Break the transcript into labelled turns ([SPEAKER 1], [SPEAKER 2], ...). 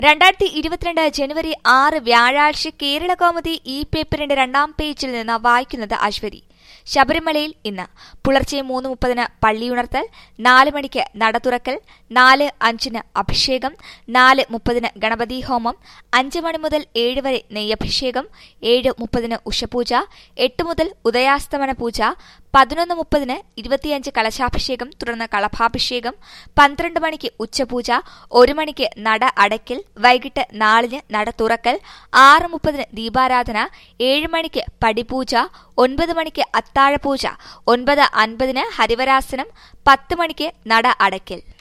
[SPEAKER 1] രണ്ടായിരത്തി ഇരുപത്തിരണ്ട് ജനുവരി ആറ് വ്യാഴാഴ്ച കേരള കൗമുദി ഈ പേപ്പറിന്റെ രണ്ടാം പേജിൽ നിന്ന് വായിക്കുന്നത് അശ്വതി ശബരിമലയിൽ ഇന്ന് പുലർച്ചെ മൂന്ന് മുപ്പതിന് പള്ളിയുണർത്തൽ നാല് മണിക്ക് നട തുറക്കൽ നാല് അഞ്ചിന് അഭിഷേകം നാല് മുപ്പതിന് ഗണപതി ഹോമം അഞ്ച് മണി മുതൽ ഏഴ് വരെ നെയ്യഭിഷേകം ഏഴ് മുപ്പതിന് ഉഷപൂജ എട്ട് മുതൽ ഉദയാസ്തമന പൂജ പതിനൊന്ന് മുപ്പതിന് ഇരുപത്തിയഞ്ച് കലശാഭിഷേകം തുടർന്ന് കളഭാഭിഷേകം പന്ത്രണ്ട് മണിക്ക് ഉച്ചപൂജ ഒരു മണിക്ക് നട അടയ്ക്കൽ വൈകിട്ട് നാലിന് നട തുറക്കൽ ആറ് മുപ്പതിന് ദീപാരാധന ഏഴ് മണിക്ക് പടിപൂജ ഒൻപത് മണിക്ക് അത്താഴപൂജ ഒൻപത് അൻപതിന് ഹരിവരാസനം പത്ത് മണിക്ക് നട അടയ്ക്കൽ